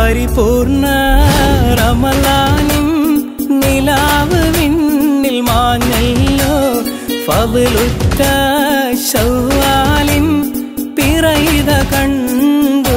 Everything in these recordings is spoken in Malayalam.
പരിപൂർണ റമലാനിൻ നിലാവ് വിണ്ണിൽ മാഞ്ഞല്ലോ ഫവലുറ്റ ശൗവാലിൻ പിറയിത കണ്ടു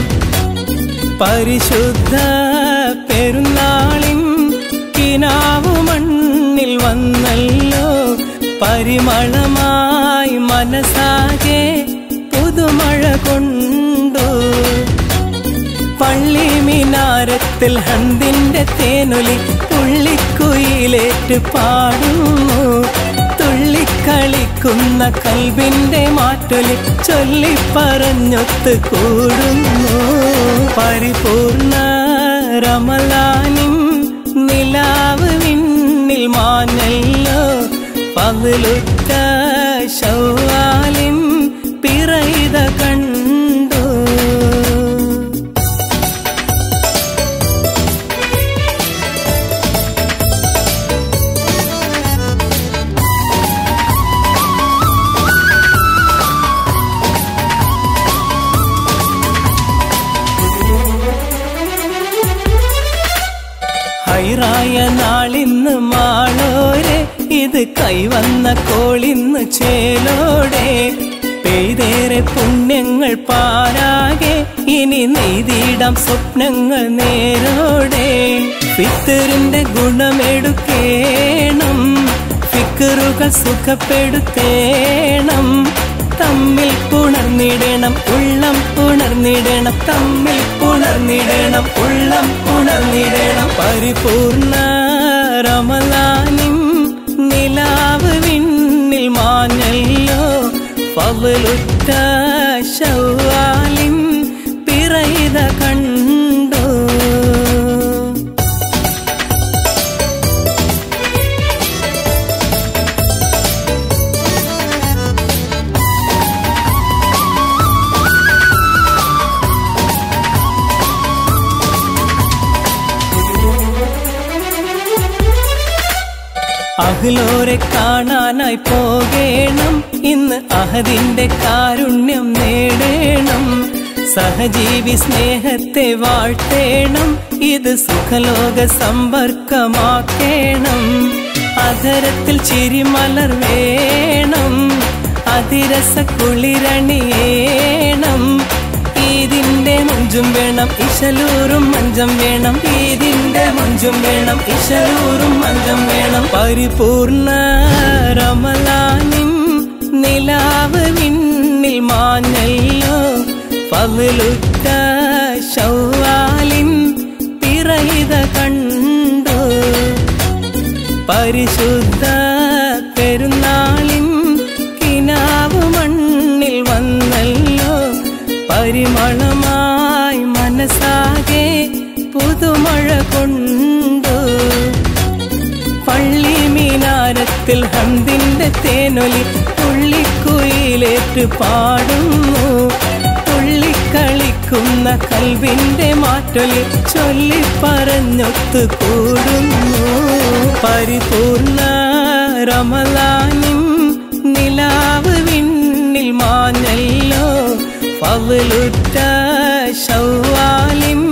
പരിശുദ്ധ പെരുന്നാളിൻ കിനാവു മണ്ണിൽ വന്നല്ലോ പരിമളമായി മനസ്സാകെ പുതുമഴ കൊണ്ടു പള്ളി മിനാരത്തിൽ ഹന്തിന്റെ തേനൊലി പുള്ളിക്കുയിലേറ്റ് പാടുന്നു തുള്ളിക്കളിക്കുന്ന കൽബിന്റെ മാറ്റൊലി ചൊല്ലി പറഞ്ഞൊത്ത് കൂടുന്നു പരിപൂർണ റമലാനിൻ നിലാവ് വിണ്ണിൽ മാഞ്ഞല്ലോ പകലുറ്റ ശൗവാലിൻ പിറയിത കണ്ടു ഹൈറായ നാളിന്ന് മാളോരെ ഇത് കൈവന്ന കോളിന്ന് ചേലോടെ പെയ്തേറെ പുണ്യങ്ങൾ പാരാകെ ഇനി നെയ്തിടാം സ്വപ്നങ്ങൾ നേരോടെ ഫിത്തറിന്റെ ഗുണമെടുക്കേണം ഫിക്കറുകൾ സുഖപ്പെടുത്തേണം തമ്മിൽ പുണർന്നിടണം ഉള്ളം പുണർന്നിടണം തമ്മിൽ പുണർന്നിടണം ഉള്ളം പുണർന്നിടണം പരിപൂർണ റമലാനിൻ നിലാവ് വിണ്ണിൽ മാഞ്ഞല്ലോ പവലുറ്റ ശൗവാലിൻ പിറയിത കണ്ടു അഹ്ലോരെ കാണാനായി പോകേണം ഇന്ന് അഹദിന്റെ കാരുണ്യം നേടേണം സഹജീവി സ്നേഹത്തെ വാഴ്ത്തേണം ഇത് സുഖലോക സമ്പർക്കമാക്കേണം അധരത്തിൽ ചിരിമലർ വേണം അതിരസ കുളിരണിയേണം ഈദിന്റെ മഞ്ചും വേണം ഇശലൂറും മഞ്ചം വേണം ഈദിന്റെ മഞ്ചും വേണം ഇശലൂറും മഞ്ചം വേണം പരിപൂർണ റമലാനിൻ നിലാവ് വിണ്ണിൽ മാഞ്ഞല്ലോ പവലുറ്റ ശൗവാലിൻ പിറയിത കണ്ടു പരിശുദ്ധ പെരുന്നാളിൻ കിനാവ് മണ്ണിൽ വന്നല്ലോ പരിമളമായി മനസ്സാകെ പുതുമഴ കൊണ്ടു പള്ളി മീനാരത്തിൽ ഹന്തിന്റെ തേനൊലി തുള്ളിക്കുയിലേറ്റ് പാടുന്നു തുള്ളിക്കളിക്കുന്ന കൽവിന്റെ മാറ്റൊലി ചൊല്ലി പറഞ്ഞൊത്ത് കൂടുന്നു പരിപൂർണ റമലാനിൻ നിലാവ് വിണ്ണിൽ മാഞ്ഞല്ലോ പവലുറ്റ ശൗവാലിൻ